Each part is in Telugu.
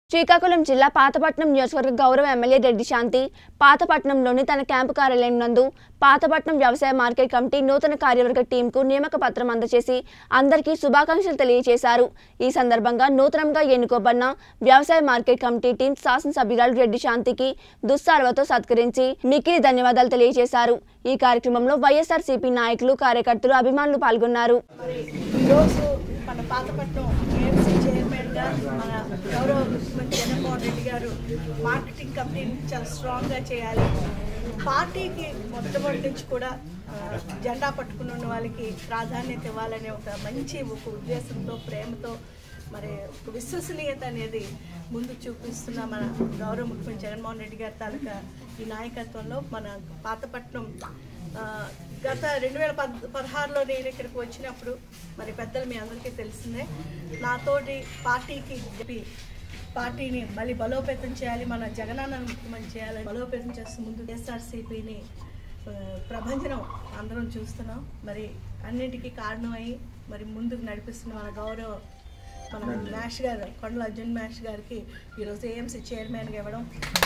శ్రీకాకుళం జిల్లా పాతపట్నం నియోజకవర్గ గౌరవ ఎమ్మెల్యే రెడ్డి శాంతి పాతపట్నంలోని తన క్యాంపు కార్యాలయం నందు పాతపట్నం వ్యవసాయ మార్కెట్ కమిటీ నూతన కార్యవర్గ టీంకు నియామక పత్రం అందజేసి అందరికీ శుభాకాంక్షలు తెలియజేశారు ఈ సందర్భంగా నూతనంగా ఎన్నుకోబడిన వ్యవసాయ మార్కెట్ కమిటీ టీం శాసనసభ్యురాలు రెడ్డి శాంతికి దుస్సార్వతో సత్కరించి మిక్కిలి ధన్యవాదాలు తెలియజేశారు ఈ కార్యక్రమంలో వైఎస్ఆర్సీపీ నాయకులు కార్యకర్తలు అభిమానులు పాల్గొన్నారు ఈరోజు మన పాతపట్నం ఏఎంసీ చైర్మన్గా మన గౌరవ ముఖ్యమంత్రి జగన్మోహన్ రెడ్డి గారు మార్కెటింగ్ కమిటీని చాలా స్ట్రాంగ్గా చేయాలి పార్టీకి మొట్టమొదటి నుంచి కూడా ఆ, జెండా పట్టుకుని ఉన్న వాళ్ళకి ప్రాధాన్యత ఇవ్వాలనే ఒక మంచి ఒక ఉద్దేశంతో ప్రేమతో మరి ఒక విశ్వసనీయత అనేది ముందు చూపిస్తున్న మన గౌరవ ముఖ్యమంత్రి జగన్మోహన్ రెడ్డి గారి తాలూకా ఈ నాయకత్వంలో మన పాతపట్నం ఆ, గత రెండు వేల పద్ పదహారులో నేను ఇక్కడికి వచ్చినప్పుడు మరి పెద్దలు మీ అందరికీ తెలిసిందే నాతోటి పార్టీకి చెప్పి పార్టీని మళ్ళీ బలోపేతం చేయాలి మన జగనన్న ముఖ్యమంత్రి చేయాలి బలోపేతం చేస్తూ ముందు ఎస్ఆర్సీపీని ప్రభంజనం అందరం చూస్తున్నాం మరి అన్నిటికీ కారణమై మరి ముందుకు నడిపిస్తున్న మన గౌరవ మన మ్యాష్ గారు కొండల అర్జున్ మ్యాష్ గారికి ఈరోజు ఏఎంసీ చైర్మన్గా ఇవ్వడం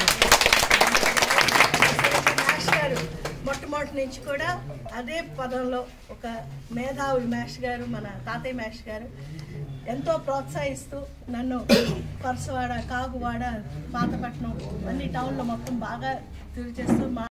మ్యాష్ గారు మొట్టమొదటి నుంచి కూడా అదే పదంలో ఒక మేధావి మ్యాష్ గారు మన తాతయ్య మ్యాష్ గారు ఎంతో ప్రోత్సహిస్తూ నన్ను పరసవాడ కాగువాడ పాతపట్నం అన్ని టౌన్లో మొత్తం బాగా తిరిగి చేస్తూ మా